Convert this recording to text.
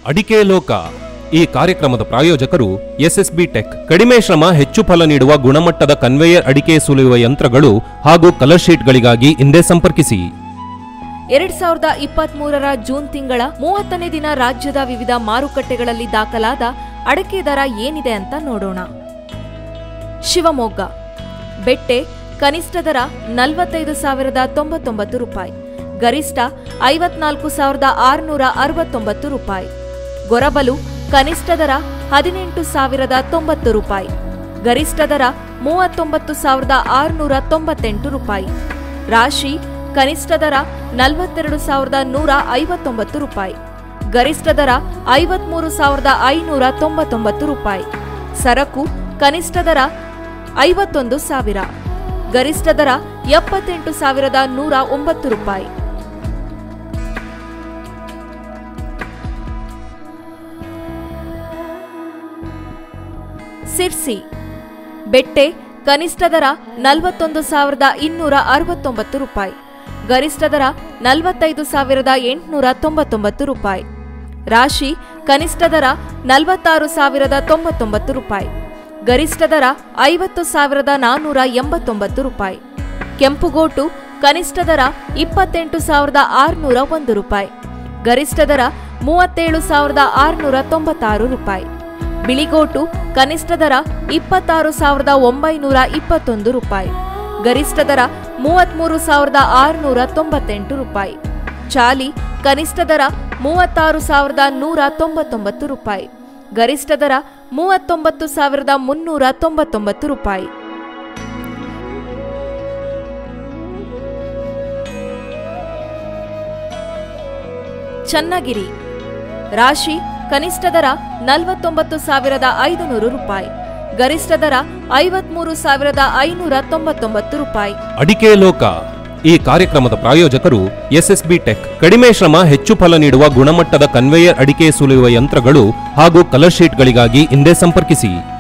ಅಡಿಕೆ ಲೋಕ ಈ ಕಾರ್ಯಕ್ರಮದ ಪ್ರಾಯೋಜಕರು ಎಸ್ಎಸ್ಬಿ ಟೆಕ್ ಕಡಿಮೆ ಶ್ರಮ ಹೆಚ್ಚು ಫಲ ನೀಡುವ ಗುಣಮಟ್ಟದ ಕನ್ವೇಯರ್ ಅಡಿಕೆ ಸುಲಿಯುವ ಯಂತ್ರಗಳು ಹಾಗೂ ಕಲರ್ ಶೀಟ್ಗಳಿಗಾಗಿ ಹಿಂದೆ ಸಂಪರ್ಕಿಸಿ ಎರಡ್ ಸಾವಿರದ ಇಪ್ಪತ್ತ್ ಮೂರರ ಜೂನ್ ತಿಂಗಳ ಮೂವತ್ತನೇ ದಿನ ರಾಜ್ಯದ ವಿವಿಧ ಮಾರುಕಟ್ಟೆಗಳಲ್ಲಿ ದಾಖಲಾದ ಅಡಕೆ ದರ ಏನಿದೆ ಅಂತ ನೋಡೋಣ ಶಿವಮೊಗ್ಗ ಬೆಟ್ಟೆ ಕನಿಷ್ಠ ದರ ನಲವತ್ತೈದು ಸಾವಿರದ ತೊಂಬತ್ತೊಂಬತ್ತು ರೂಪಾಯಿ ಗರಿಷ್ಠ ಐವತ್ನಾಲ್ಕು ಸಾವಿರದ ಆರುನೂರ ಅರವತ್ತೊಂಬತ್ತು ರೂಪಾಯಿ ಗೊರಬಲು ಕನಿಷ್ಠ ದರ ಹದಿನೆಂಟು ಸಾವಿರದ ತೊಂಬತ್ತು ರೂಪಾಯಿ ಗರಿಷ್ಠ ದರ ಮೂವತ್ತೊಂಬತ್ತು ಸಾವಿರದ ಆರುನೂರ ತೊಂಬತ್ತೆಂಟು ರೂಪಾಯಿ ರಾಶಿ ಕನಿಷ್ಠ ದರ ನಲವತ್ತೆರಡು ಸಾವಿರದ ನೂರ ಐವತ್ತೊಂಬತ್ತು ರೂಪಾಯಿ ಗರಿಷ್ಠ ದರ ಐವತ್ಮೂರು ಸಾವಿರದ ಐನೂರ ತೊಂಬತ್ತೊಂಬತ್ತು ರೂಪಾಯಿ ಸರಕು ಕನಿಷ್ಠ ದರ ಐವತ್ತೊಂದು ಸಾವಿರ ಗರಿಷ್ಠ ದರ ಎಪ್ಪತ್ತೆಂಟು ಸಾವಿರದ ನೂರ ಒಂಬತ್ತು ರೂಪಾಯಿ ಸಿರ್ಸಿ ಬೆಟ್ಟೆ ಕನಿಷ್ಠ ದರ ನಲವತ್ತೊಂದು ಸಾವಿರದ ಇನ್ನೂರ ಅರವತ್ತೊಂಬತ್ತು ರೂಪಾಯಿ ಗರಿಷ್ಠ ದರ ನಲವತ್ತೈದು ಸಾವಿರದ ಎಂಟುನೂರ ತೊಂಬತ್ತೊಂಬತ್ತು ರೂಪಾಯಿ ರಾಶಿ ಕನಿಷ್ಠ ದರ ನಲವತ್ತಾರು ಸಾವಿರದ ತೊಂಬತ್ತೊಂಬತ್ತು ರೂಪಾಯಿ ಗರಿಷ್ಠ ದರ ಐವತ್ತು ಸಾವಿರದ ನಾನ್ನೂರ ಎಂಬತ್ತೊಂಬತ್ತು ರೂಪಾಯಿ ಕೆಂಪುಗೋಟು ಕನಿಷ್ಠ ದರ ಇಪ್ಪತ್ತೆಂಟು ಸಾವಿರದ ಆರುನೂರ ಒಂದು ರೂಪಾಯಿ ಗರಿಷ್ಠ ದರ ಮೂವತ್ತೇಳು ಸಾವಿರದ ಆರುನೂರ ತೊಂಬತ್ತಾರು ರೂಪಾಯಿ ಬಿಳಿಗೋಟು ಕನಿಷ್ಠ ದರ ಇಪ್ಪತ್ತಾರು ಸಾವಿರದ ಒಂಬೈನೂರ ಇಪ್ಪತ್ತೊಂದು ರೂಪಾಯಿ ಗರಿಷ್ಠ ದರ ಮೂವತ್ಮೂರು ಸಾವಿರದ ಆರುನೂರ ತೊಂಬತ್ತೆಂಟು ರೂಪಾಯಿ ಚಾಲಿ ಕನಿಷ್ಠ ದರ ಮೂವತ್ತಾರು ಸಾವಿರದ ನೂರ ತೊಂಬತ್ತೊಂಬತ್ತು ರೂಪಾಯಿ ಗರಿಷ್ಠ ದರ ಮೂವತ್ತೊಂಬತ್ತು ಸಾವಿರದ ಮುನ್ನೂರ ತೊಂಬತ್ತೊಂಬತ್ತು ರೂಪಾಯಿ ಚನ್ನಗಿರಿ ರಾಶಿ ಕನಿಷ್ಠ ದರ ನಲವತ್ತೊಂಬತ್ತು ಸಾವಿರದ ಐದುನೂರು ರೂಪಾಯಿ ಗರಿಷ್ಠ ದರ ಐವತ್ಮೂರು ಸಾವಿರದ ಐನೂರ ತೊಂಬತ್ತೊಂಬತ್ತು ರೂಪಾಯಿ ಅಡಿಕೆ ಲೋಕ ಈ ಕಾರ್ಯಕ್ರಮದ ಪ್ರಾಯೋಜಕರು ಎಸ್ಎಸ್ಬಿ ಟೆಕ್ ಕಡಿಮೆ ಶ್ರಮ ಹೆಚ್ಚು ಫಲ ನೀಡುವ ಗುಣಮಟ್ಟದ ಕನ್ವೇಯರ್ ಅಡಿಕೆ ಸುಲಿಯುವ ಯಂತ್ರಗಳು ಹಾಗೂ ಕಲರ್ ಶೀಟ್ಗಳಿಗಾಗಿ ಹಿಂದೆ ಸಂಪರ್ಕಿಸಿ